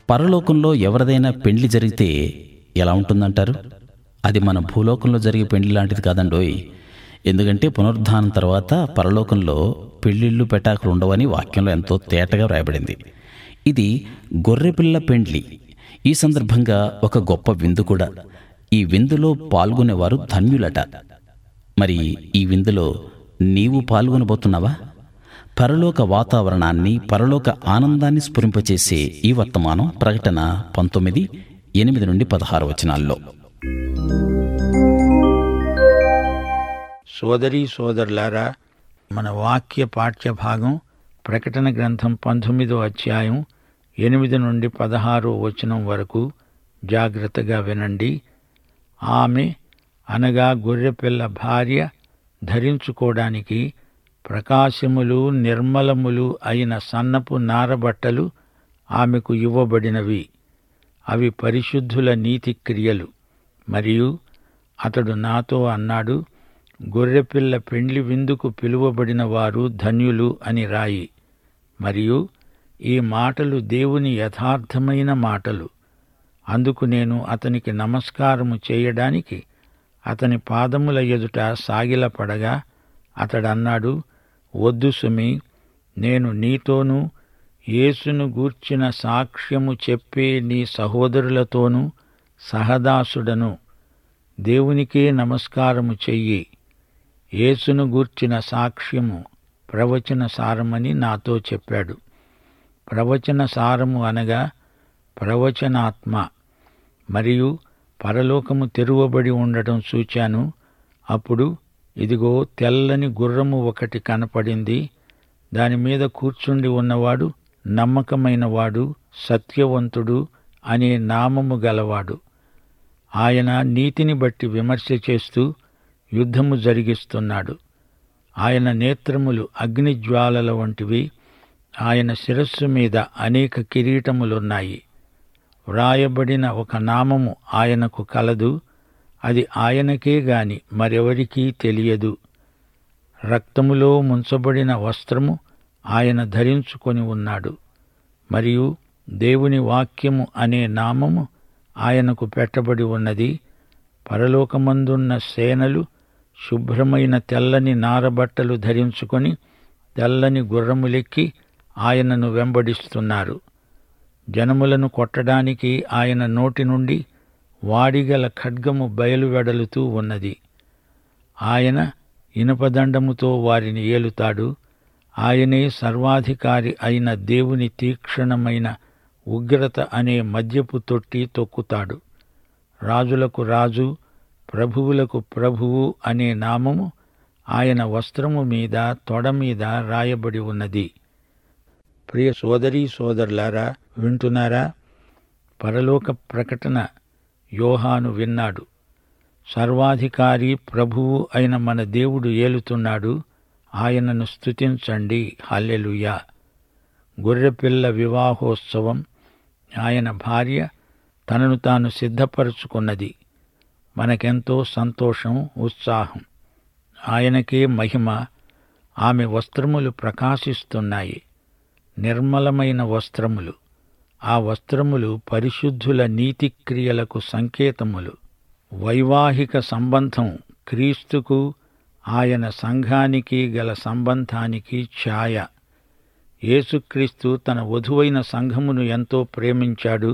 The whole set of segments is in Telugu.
పరలోకంలో ఎవరిదైనా పెండ్లి జరిగితే ఎలా ఉంటుందంటారు అది మన భూలోకంలో జరిగే పెండ్లి లాంటిది కాదండోయ్ ఎందుకంటే పునరుద్ధానం తర్వాత పరలోకంలో పెళ్ళిళ్ళు పెటాకులు ఉండవని వాక్యంలో ఎంతో తేటగా వ్రాయబడింది ఇది గొర్రెపిల్ల పెండ్లి ఈ సందర్భంగా ఒక గొప్ప విందు కూడా ఈ విందులో పాల్గొనేవారు ధన్యులట మరి ఈ విందులో నీవు పాల్గొనబోతున్నావా పరలోక వాతావరణాన్ని పరలోక ఆనందాన్ని స్ఫురింపచేసే ఈ వర్తమానం ప్రకటన పంతొమ్మిది ఎనిమిది నుండి పదహారు వచనాల్లో సోదరీ సోదరులారా మన వాక్య పాఠ్య భాగం ప్రకటన గ్రంథం పంతొమ్మిదో అధ్యాయం ఎనిమిది నుండి పదహారో వచనం వరకు జాగ్రత్తగా వినండి ఆమె అనగా గొర్రెపిల్ల భార్య ధరించుకోవడానికి ప్రకాశములు నిర్మలములు అయిన సన్నపు నారబట్టలు ఆమెకు ఇవ్వబడినవి అవి పరిశుద్ధుల నీతి క్రియలు మరియు అతడు నాతో అన్నాడు గొర్రెపిల్ల పెండ్లి విందుకు పిలువబడిన వారు ధన్యులు అని రాయి మరియు ఈ మాటలు దేవుని యథార్థమైన మాటలు అందుకు నేను అతనికి నమస్కారము చేయడానికి అతని పాదముల ఎదుట సాగిలపడగా అతడన్నాడు వద్దు సుమి నేను నీతోనూ యేసును గూర్చిన సాక్ష్యము చెప్పే నీ సహోదరులతోనూ సహదాసుడను దేవునికే నమస్కారము చెయ్యి యేసును గూర్చిన సాక్ష్యము ప్రవచన సారమని నాతో చెప్పాడు ప్రవచన సారము అనగా ప్రవచనాత్మ మరియు పరలోకము తెరువబడి ఉండటం చూచాను అప్పుడు ఇదిగో తెల్లని గుర్రము ఒకటి కనపడింది దాని మీద కూర్చుండి ఉన్నవాడు నమ్మకమైనవాడు సత్యవంతుడు అనే నామము గలవాడు ఆయన నీతిని బట్టి విమర్శ చేస్తూ యుద్ధము జరిగిస్తున్నాడు ఆయన నేత్రములు అగ్నిజ్వాలల వంటివి ఆయన శిరస్సు మీద అనేక కిరీటములున్నాయి వ్రాయబడిన ఒక నామము ఆయనకు కలదు అది ఆయనకే గాని మరెవరికీ తెలియదు రక్తములో ముంచబడిన వస్త్రము ఆయన ధరించుకొని ఉన్నాడు మరియు దేవుని వాక్యము అనే నామము ఆయనకు పెట్టబడి ఉన్నది పరలోకమందున్న సేనలు శుభ్రమైన తెల్లని నారబట్టలు ధరించుకొని తెల్లని గుర్రములెక్కి ఆయనను వెంబడిస్తున్నారు జనములను కొట్టడానికి ఆయన నోటి నుండి వాడిగల ఖడ్గము బయలువెడలుతూ ఉన్నది ఆయన ఇనుపదండముతో వారిని ఏలుతాడు ఆయనే సర్వాధికారి అయిన దేవుని తీక్షణమైన ఉగ్రత అనే మద్యపు తొట్టి తొక్కుతాడు రాజులకు రాజు ప్రభువులకు ప్రభువు అనే నామము ఆయన వస్త్రము మీద తొడ మీద రాయబడి ఉన్నది ప్రియ సోదరీ సోదరులారా వింటున్నారా పరలోక ప్రకటన యోహాను విన్నాడు సర్వాధికారి ప్రభువు అయిన మన దేవుడు ఏలుతున్నాడు ఆయనను స్తుతించండి హల్లెలూయా గొర్రెపిల్ల వివాహోత్సవం ఆయన భార్య తనను తాను సిద్ధపరుచుకున్నది మనకెంతో సంతోషం ఉత్సాహం ఆయనకే మహిమ ఆమె వస్త్రములు ప్రకాశిస్తున్నాయి నిర్మలమైన వస్త్రములు ఆ వస్త్రములు పరిశుద్ధుల నీతిక్రియలకు సంకేతములు వైవాహిక సంబంధం క్రీస్తుకు ఆయన సంఘానికి గల సంబంధానికి ఛాయ యేసుక్రీస్తు తన వధువైన సంఘమును ఎంతో ప్రేమించాడు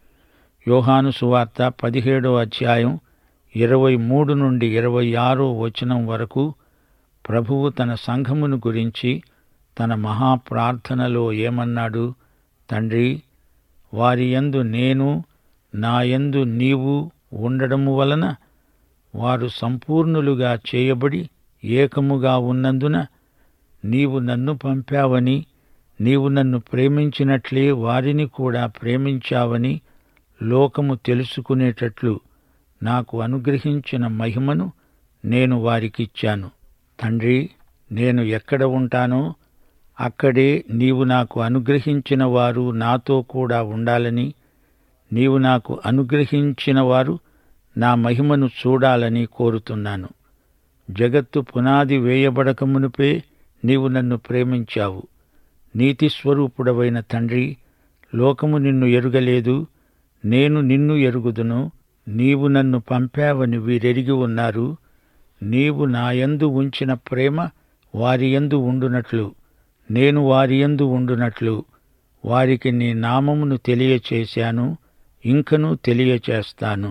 యోహాను సువార్త పదిహేడో అధ్యాయం ఇరవై మూడు నుండి ఇరవై ఆరో వచనం వరకు ప్రభువు తన సంఘమును గురించి తన మహాప్రార్థనలో ఏమన్నాడు తండ్రి వారి యందు నేను నా యందు నీవు ఉండడము వలన వారు సంపూర్ణులుగా చేయబడి ఏకముగా ఉన్నందున నీవు నన్ను పంపావని నీవు నన్ను ప్రేమించినట్లే వారిని కూడా ప్రేమించావని లోకము తెలుసుకునేటట్లు నాకు అనుగ్రహించిన మహిమను నేను వారికిచ్చాను తండ్రి నేను ఎక్కడ ఉంటానో అక్కడే నీవు నాకు అనుగ్రహించిన వారు నాతో కూడా ఉండాలని నీవు నాకు అనుగ్రహించిన వారు నా మహిమను చూడాలని కోరుతున్నాను జగత్తు పునాది వేయబడక మునుపే నీవు నన్ను ప్రేమించావు నీతిస్వరూపుడవైన తండ్రి లోకము నిన్ను ఎరుగలేదు నేను నిన్ను ఎరుగుదును నీవు నన్ను పంపావని వీరెరిగి ఉన్నారు నీవు నాయందు ఉంచిన ప్రేమ వారి యందు ఉండునట్లు నేను వారి యందు ఉండునట్లు వారికి నీ నామమును తెలియచేశాను ఇంకనూ తెలియచేస్తాను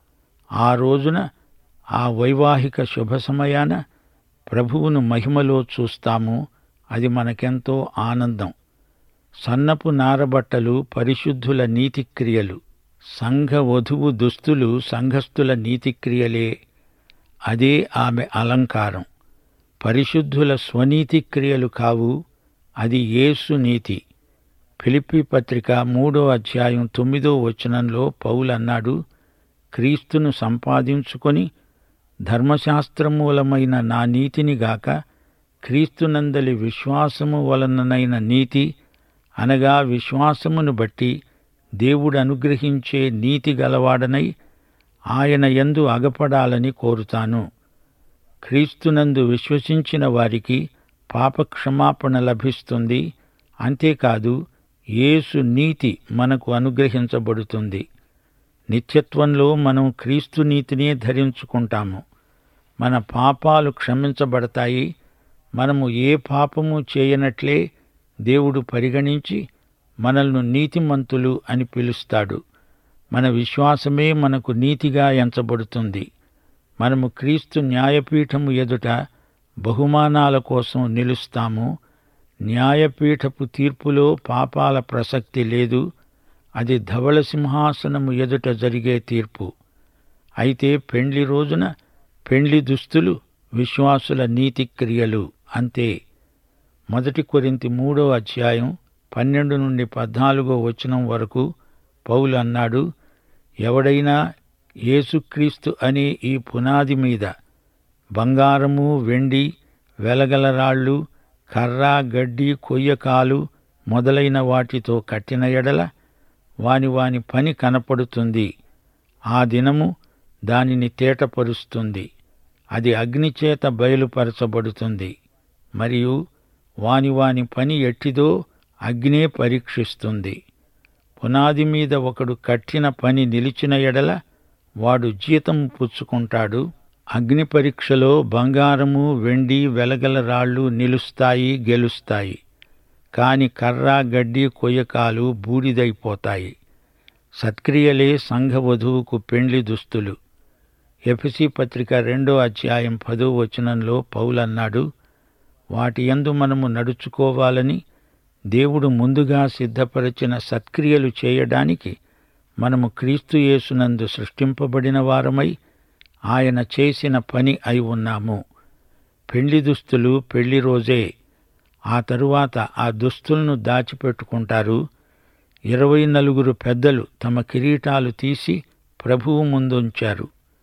ఆ రోజున ఆ వైవాహిక శుభ సమయాన ప్రభువును మహిమలో చూస్తాము అది మనకెంతో ఆనందం సన్నపు నారబట్టలు పరిశుద్ధుల నీతిక్రియలు సంఘ వధువు దుస్తులు సంఘస్థుల నీతిక్రియలే అదే ఆమె అలంకారం పరిశుద్ధుల స్వనీతి క్రియలు కావు అది యేసు నీతి ఫిలిప్పి పత్రిక మూడో అధ్యాయం తొమ్మిదో వచనంలో పౌలు అన్నాడు క్రీస్తును సంపాదించుకొని ధర్మశాస్త్రమూలమైన నా నీతిని గాక క్రీస్తునందలి విశ్వాసము వలననైన నీతి అనగా విశ్వాసమును బట్టి దేవుడు అనుగ్రహించే నీతి గలవాడనై ఆయన యందు అగపడాలని కోరుతాను క్రీస్తునందు విశ్వసించిన వారికి పాపక్షమాపణ లభిస్తుంది అంతేకాదు యేసు నీతి మనకు అనుగ్రహించబడుతుంది నిత్యత్వంలో మనం క్రీస్తు నీతినే ధరించుకుంటాము మన పాపాలు క్షమించబడతాయి మనము ఏ పాపము చేయనట్లే దేవుడు పరిగణించి మనల్ని నీతిమంతులు అని పిలుస్తాడు మన విశ్వాసమే మనకు నీతిగా ఎంచబడుతుంది మనము క్రీస్తు న్యాయపీఠము ఎదుట బహుమానాల కోసం నిలుస్తాము న్యాయపీఠపు తీర్పులో పాపాల ప్రసక్తి లేదు అది ధవళ సింహాసనము ఎదుట జరిగే తీర్పు అయితే పెండ్లి రోజున పెండ్లి దుస్తులు విశ్వాసుల నీతి క్రియలు అంతే మొదటి కొరింతి మూడో అధ్యాయం పన్నెండు నుండి పద్నాలుగో వచనం వరకు పౌలు అన్నాడు ఎవడైనా యేసుక్రీస్తు అనే ఈ పునాది మీద బంగారము వెండి వెలగల రాళ్ళు కర్ర గడ్డి కొయ్యకాలు మొదలైన వాటితో కట్టిన ఎడల వాని వాని పని కనపడుతుంది ఆ దినము దానిని తేటపరుస్తుంది అది అగ్నిచేత బయలుపరచబడుతుంది మరియు వాని వాని పని ఎట్టిదో అగ్నే పరీక్షిస్తుంది పునాది మీద ఒకడు కట్టిన పని నిలిచిన ఎడల వాడు జీతం పుచ్చుకుంటాడు అగ్ని పరీక్షలో బంగారము వెండి వెలగల రాళ్ళు నిలుస్తాయి గెలుస్తాయి కాని కర్ర గడ్డి కొయ్యకాలు బూడిదైపోతాయి సత్క్రియలే సంఘ వధువుకు పెండ్లి దుస్తులు ఎఫ్సి పత్రిక రెండో అధ్యాయం పదో వచనంలో పౌలన్నాడు వాటి యందు మనము నడుచుకోవాలని దేవుడు ముందుగా సిద్ధపరిచిన సత్క్రియలు చేయడానికి మనము క్రీస్తు యేసునందు సృష్టింపబడిన వారమై ఆయన చేసిన పని అయి ఉన్నాము పెళ్లి దుస్తులు పెళ్లి రోజే ఆ తరువాత ఆ దుస్తులను దాచిపెట్టుకుంటారు ఇరవై నలుగురు పెద్దలు తమ కిరీటాలు తీసి ప్రభువు ముందుంచారు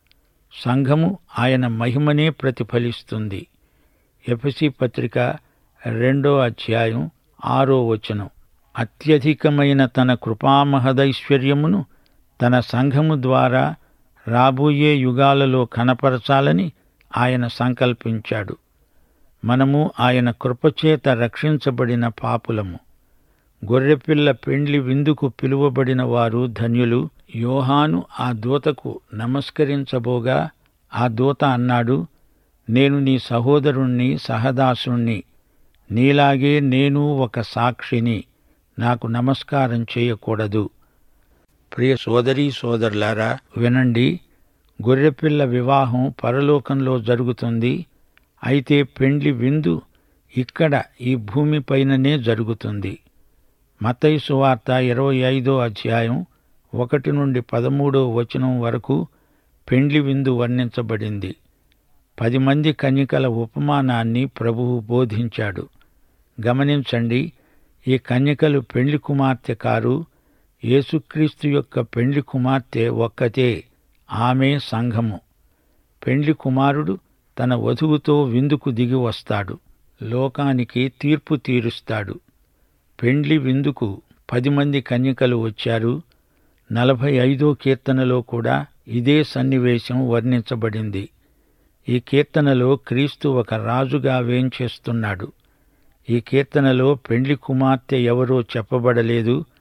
సంఘము ఆయన మహిమనే ప్రతిఫలిస్తుంది ఎఫసి పత్రిక రెండో అధ్యాయం ఆరో వచనం అత్యధికమైన తన కృపామహదైశ్వర్యమును తన సంఘము ద్వారా రాబోయే యుగాలలో కనపరచాలని ఆయన సంకల్పించాడు మనము ఆయన కృపచేత రక్షించబడిన పాపులము గొర్రెపిల్ల పెండ్లి విందుకు పిలువబడిన వారు ధన్యులు యోహాను ఆ దూతకు నమస్కరించబోగా ఆ దూత అన్నాడు నేను నీ సహోదరుణ్ణి సహదాసుణ్ణి నీలాగే నేను ఒక సాక్షిని నాకు నమస్కారం చేయకూడదు ప్రియ సోదరీ సోదరులారా వినండి గొర్రెపిల్ల వివాహం పరలోకంలో జరుగుతుంది అయితే పెండ్లి విందు ఇక్కడ ఈ భూమిపైననే జరుగుతుంది మతయి సువార్త ఇరవై ఐదో అధ్యాయం ఒకటి నుండి పదమూడో వచనం వరకు పెండ్లి విందు వర్ణించబడింది పది మంది కన్యకల ఉపమానాన్ని ప్రభువు బోధించాడు గమనించండి ఈ కన్యకలు పెండ్లి కుమార్తె కారు యేసుక్రీస్తు యొక్క పెండ్లి కుమార్తె ఒక్కతే ఆమె సంఘము పెండ్లి కుమారుడు తన వధువుతో విందుకు దిగి వస్తాడు లోకానికి తీర్పు తీరుస్తాడు పెండ్లి విందుకు పది మంది కన్యకలు వచ్చారు నలభై ఐదో కీర్తనలో కూడా ఇదే సన్నివేశం వర్ణించబడింది ఈ కీర్తనలో క్రీస్తు ఒక రాజుగా వేంచేస్తున్నాడు ఈ కీర్తనలో పెండ్లి కుమార్తె ఎవరో చెప్పబడలేదు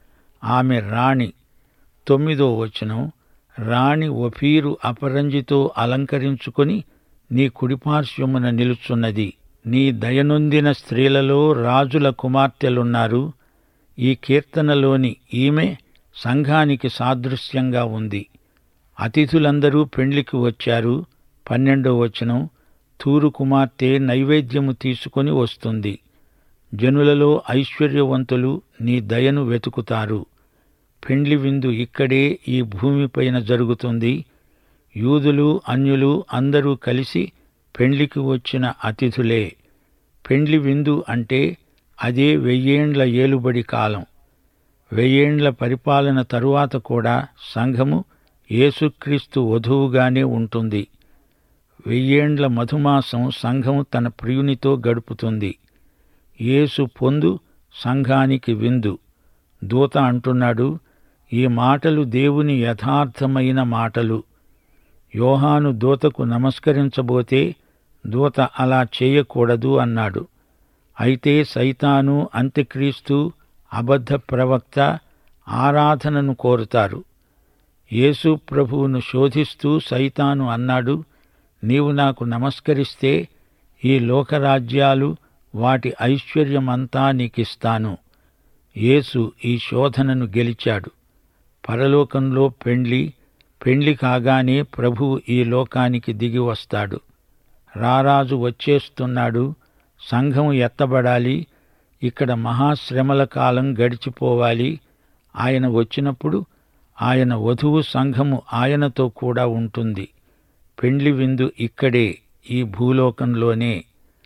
ఆమె రాణి తొమ్మిదో వచనం రాణి ఒఫీరు అపరంజితో అలంకరించుకొని నీ కుడిపార్శ్వమున నిలుచున్నది నీ దయనొందిన స్త్రీలలో రాజుల కుమార్తెలున్నారు ఈ కీర్తనలోని ఈమె సంఘానికి సాదృశ్యంగా ఉంది అతిథులందరూ పెండ్లికి వచ్చారు పన్నెండో వచనం తూరు కుమార్తె నైవేద్యము తీసుకొని వస్తుంది జనులలో ఐశ్వర్యవంతులు నీ దయను వెతుకుతారు పెండ్లి విందు ఇక్కడే ఈ భూమిపైన జరుగుతుంది యూదులు అన్యులు అందరూ కలిసి పెండ్లికి వచ్చిన అతిథులే పెండ్లి విందు అంటే అదే వెయ్యేండ్ల ఏలుబడి కాలం వెయ్యేండ్ల పరిపాలన తరువాత కూడా సంఘము యేసుక్రీస్తు వధువుగానే ఉంటుంది వెయ్యేండ్ల మధుమాసం సంఘము తన ప్రియునితో గడుపుతుంది యేసు పొందు సంఘానికి విందు దూత అంటున్నాడు ఈ మాటలు దేవుని యథార్థమైన మాటలు యోహాను దూతకు నమస్కరించబోతే దూత అలా చేయకూడదు అన్నాడు అయితే సైతాను అంత్యక్రీస్తు అబద్ధ ప్రవక్త ఆరాధనను కోరుతారు యేసు ప్రభువును శోధిస్తూ సైతాను అన్నాడు నీవు నాకు నమస్కరిస్తే ఈ లోకరాజ్యాలు వాటి ఐశ్వర్యమంతా నీకిస్తాను యేసు ఈ శోధనను గెలిచాడు పరలోకంలో పెండ్లి పెండ్లి కాగానే ప్రభువు ఈ లోకానికి దిగి వస్తాడు రారాజు వచ్చేస్తున్నాడు సంఘం ఎత్తబడాలి ఇక్కడ మహాశ్రమల కాలం గడిచిపోవాలి ఆయన వచ్చినప్పుడు ఆయన వధువు సంఘము ఆయనతో కూడా ఉంటుంది పెండ్లి విందు ఇక్కడే ఈ భూలోకంలోనే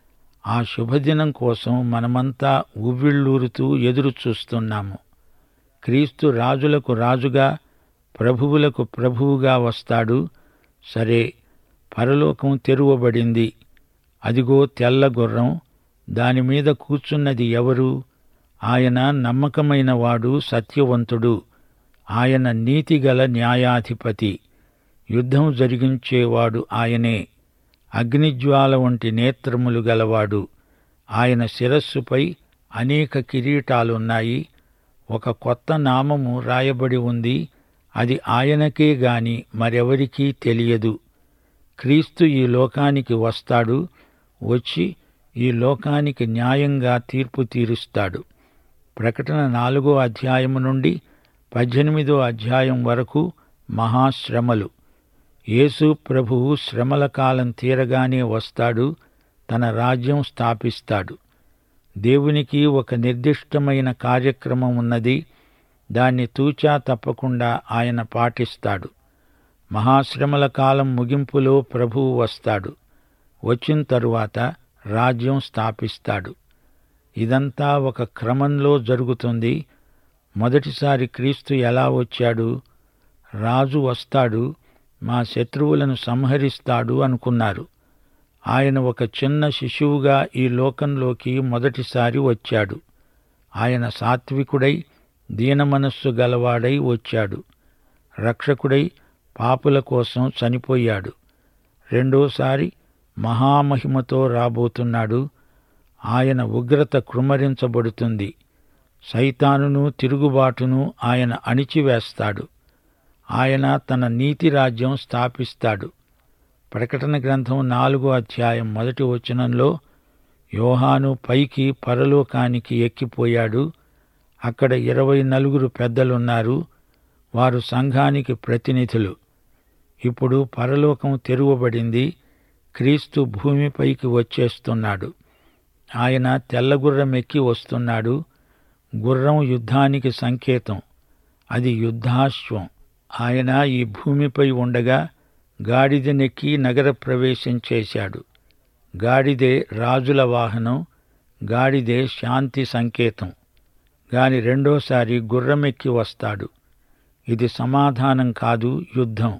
ఆ శుభదినం కోసం మనమంతా ఉవ్విళ్ళూరుతూ ఎదురు చూస్తున్నాము క్రీస్తు రాజులకు రాజుగా ప్రభువులకు ప్రభువుగా వస్తాడు సరే పరలోకం తెరువబడింది అదిగో తెల్ల గుర్రం దానిమీద కూర్చున్నది ఎవరు ఆయన నమ్మకమైన వాడు సత్యవంతుడు ఆయన నీతిగల న్యాయాధిపతి యుద్ధం జరిగించేవాడు ఆయనే అగ్నిజ్వాల వంటి నేత్రములు గలవాడు ఆయన శిరస్సుపై అనేక కిరీటాలున్నాయి ఒక కొత్త నామము రాయబడి ఉంది అది ఆయనకే గాని మరెవరికీ తెలియదు క్రీస్తు ఈ లోకానికి వస్తాడు వచ్చి ఈ లోకానికి న్యాయంగా తీర్పు తీరుస్తాడు ప్రకటన నాలుగో అధ్యాయము నుండి పద్దెనిమిదో అధ్యాయం వరకు మహాశ్రమలు యేసు ప్రభువు శ్రమల కాలం తీరగానే వస్తాడు తన రాజ్యం స్థాపిస్తాడు దేవునికి ఒక నిర్దిష్టమైన కార్యక్రమం ఉన్నది దాన్ని తూచా తప్పకుండా ఆయన పాటిస్తాడు మహాశ్రమల కాలం ముగింపులో ప్రభువు వస్తాడు వచ్చిన తరువాత రాజ్యం స్థాపిస్తాడు ఇదంతా ఒక క్రమంలో జరుగుతుంది మొదటిసారి క్రీస్తు ఎలా వచ్చాడు రాజు వస్తాడు మా శత్రువులను సంహరిస్తాడు అనుకున్నారు ఆయన ఒక చిన్న శిశువుగా ఈ లోకంలోకి మొదటిసారి వచ్చాడు ఆయన సాత్వికుడై దీనమనస్సు గలవాడై వచ్చాడు రక్షకుడై పాపుల కోసం చనిపోయాడు రెండోసారి మహామహిమతో రాబోతున్నాడు ఆయన ఉగ్రత కృమ్మరించబడుతుంది సైతానును తిరుగుబాటును ఆయన అణిచివేస్తాడు ఆయన తన నీతి రాజ్యం స్థాపిస్తాడు ప్రకటన గ్రంథం నాలుగో అధ్యాయం మొదటి వచనంలో యోహాను పైకి పరలోకానికి ఎక్కిపోయాడు అక్కడ ఇరవై నలుగురు పెద్దలున్నారు వారు సంఘానికి ప్రతినిధులు ఇప్పుడు పరలోకం తెరువబడింది క్రీస్తు భూమిపైకి వచ్చేస్తున్నాడు ఆయన తెల్లగుర్రం ఎక్కి వస్తున్నాడు గుర్రం యుద్ధానికి సంకేతం అది యుద్ధాశ్వం ఆయన ఈ భూమిపై ఉండగా గాడిదనెక్కి నగర ప్రవేశం చేశాడు గాడిదే రాజుల వాహనం గాడిదే శాంతి సంకేతం గాని రెండోసారి గుర్రమెక్కి వస్తాడు ఇది సమాధానం కాదు యుద్ధం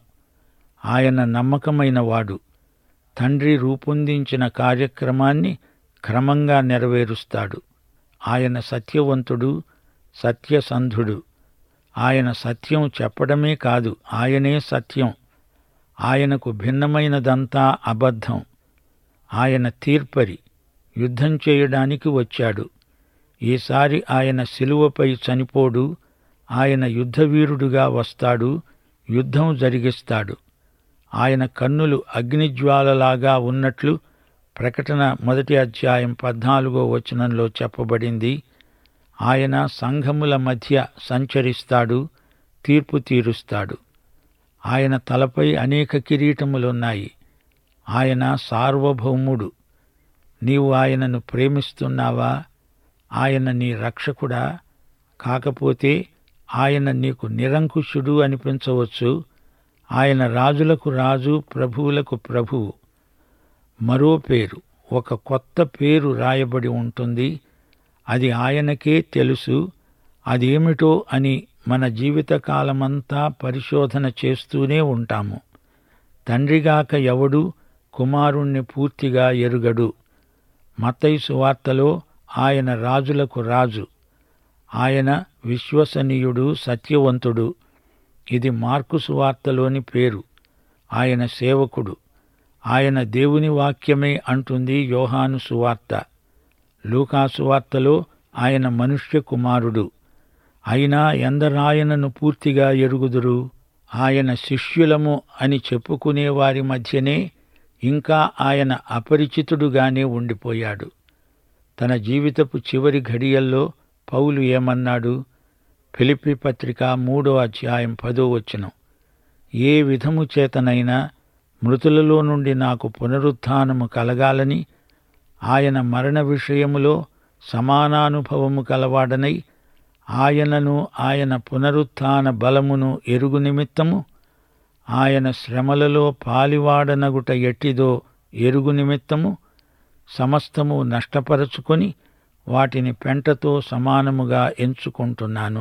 ఆయన నమ్మకమైన వాడు తండ్రి రూపొందించిన కార్యక్రమాన్ని క్రమంగా నెరవేరుస్తాడు ఆయన సత్యవంతుడు సత్యసంధుడు ఆయన సత్యం చెప్పడమే కాదు ఆయనే సత్యం ఆయనకు భిన్నమైనదంతా అబద్ధం ఆయన తీర్పరి యుద్ధం చేయడానికి వచ్చాడు ఈసారి ఆయన శిలువపై చనిపోడు ఆయన యుద్ధవీరుడుగా వస్తాడు యుద్ధం జరిగిస్తాడు ఆయన కన్నులు అగ్నిజ్వాలలాగా ఉన్నట్లు ప్రకటన మొదటి అధ్యాయం పద్నాలుగో వచనంలో చెప్పబడింది ఆయన సంఘముల మధ్య సంచరిస్తాడు తీర్పు తీరుస్తాడు ఆయన తలపై అనేక కిరీటములున్నాయి ఆయన సార్వభౌముడు నీవు ఆయనను ప్రేమిస్తున్నావా ఆయన నీ రక్షకుడా కాకపోతే ఆయన నీకు నిరంకుశుడు అనిపించవచ్చు ఆయన రాజులకు రాజు ప్రభువులకు ప్రభువు మరో పేరు ఒక కొత్త పేరు రాయబడి ఉంటుంది అది ఆయనకే తెలుసు అదేమిటో అని మన జీవితకాలమంతా పరిశోధన చేస్తూనే ఉంటాము తండ్రిగాక ఎవడు కుమారుణ్ణి పూర్తిగా ఎరుగడు మత్తయి సువార్తలో ఆయన రాజులకు రాజు ఆయన విశ్వసనీయుడు సత్యవంతుడు ఇది మార్కు సువార్తలోని పేరు ఆయన సేవకుడు ఆయన దేవుని వాక్యమే అంటుంది యోహాను సువార్త లూకా సువార్తలో ఆయన మనుష్య కుమారుడు అయినా ఎందరాయనను పూర్తిగా ఎరుగుదురు ఆయన శిష్యులము అని చెప్పుకునే వారి మధ్యనే ఇంకా ఆయన అపరిచితుడుగానే ఉండిపోయాడు తన జీవితపు చివరి ఘడియల్లో పౌలు ఏమన్నాడు ఫిలిప్పి పత్రిక మూడో అధ్యాయం పదో వచనం ఏ విధము చేతనైనా మృతులలో నుండి నాకు పునరుత్థానము కలగాలని ఆయన మరణ విషయములో సమానానుభవము కలవాడనై ఆయనను ఆయన పునరుత్థాన బలమును ఎరుగు నిమిత్తము ఆయన శ్రమలలో పాలివాడనగుట ఎట్టిదో ఎరుగు నిమిత్తము సమస్తము నష్టపరచుకొని వాటిని పెంటతో సమానముగా ఎంచుకుంటున్నాను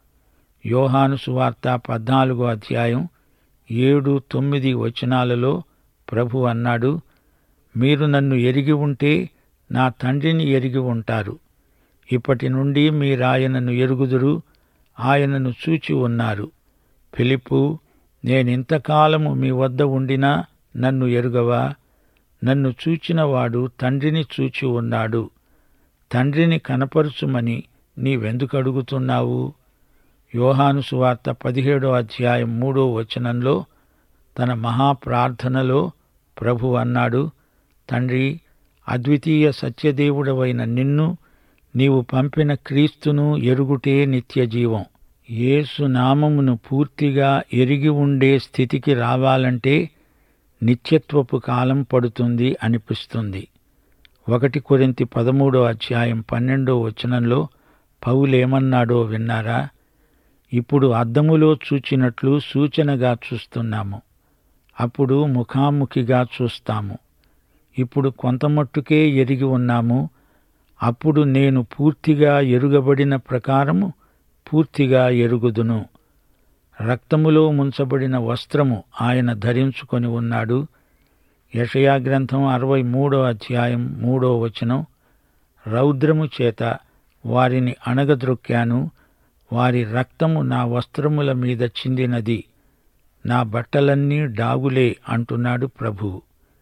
యోహాను సువార్త పద్నాలుగో అధ్యాయం ఏడు తొమ్మిది వచనాలలో ప్రభు అన్నాడు మీరు నన్ను ఎరిగి ఉంటే నా తండ్రిని ఎరిగి ఉంటారు ఇప్పటి నుండి మీరాయనను ఎరుగుదురు ఆయనను చూచి ఉన్నారు ఫిలిప్పు నేనింతకాలము మీ వద్ద ఉండినా నన్ను ఎరుగవా నన్ను చూచినవాడు తండ్రిని చూచి ఉన్నాడు తండ్రిని కనపరుచుమని నీవెందుకు అడుగుతున్నావు యోహాను సువార్త పదిహేడో అధ్యాయం మూడో వచనంలో తన మహాప్రార్థనలో ప్రభు అన్నాడు తండ్రి అద్వితీయ సత్యదేవుడవైన నిన్ను నీవు పంపిన క్రీస్తును ఎరుగుటే నిత్యజీవం యేసు నామమును పూర్తిగా ఎరిగి ఉండే స్థితికి రావాలంటే నిత్యత్వపు కాలం పడుతుంది అనిపిస్తుంది ఒకటి కొరింతి పదమూడో అధ్యాయం పన్నెండో వచనంలో పౌలేమన్నాడో విన్నారా ఇప్పుడు అద్దములో చూచినట్లు సూచనగా చూస్తున్నాము అప్పుడు ముఖాముఖిగా చూస్తాము ఇప్పుడు కొంతమట్టుకే ఎరిగి ఉన్నాము అప్పుడు నేను పూర్తిగా ఎరుగబడిన ప్రకారము పూర్తిగా ఎరుగుదును రక్తములో ముంచబడిన వస్త్రము ఆయన ధరించుకొని ఉన్నాడు యషయా గ్రంథం అరవై మూడో అధ్యాయం మూడో వచనం రౌద్రము చేత వారిని అణగద్రొక్కాను వారి రక్తము నా వస్త్రముల మీద చిందినది నా బట్టలన్నీ డాగులే అంటున్నాడు ప్రభువు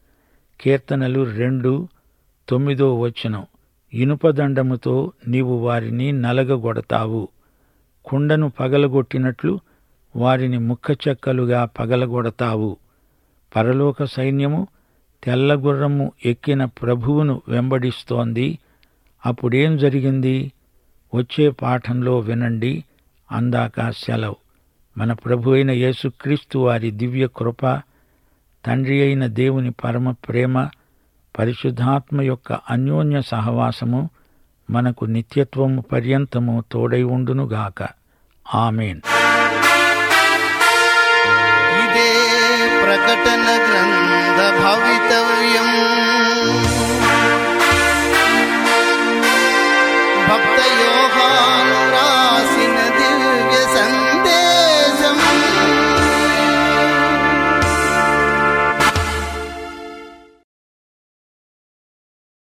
కీర్తనలు రెండు తొమ్మిదో వచనం ఇనుపదండముతో నీవు వారిని నలగగొడతావు కుండను పగలగొట్టినట్లు వారిని ముక్కచెక్కలుగా పగలగొడతావు పరలోక సైన్యము తెల్లగుర్రము ఎక్కిన ప్రభువును వెంబడిస్తోంది అప్పుడేం జరిగింది వచ్చే పాఠంలో వినండి అందాక సెలవు మన ప్రభు అయిన యేసుక్రీస్తు వారి దివ్య కృప తండ్రి అయిన దేవుని పరమ ప్రేమ పరిశుద్ధాత్మ యొక్క అన్యోన్య సహవాసము మనకు నిత్యత్వము పర్యంతము తోడై ఉండునుగాక ఆమెన్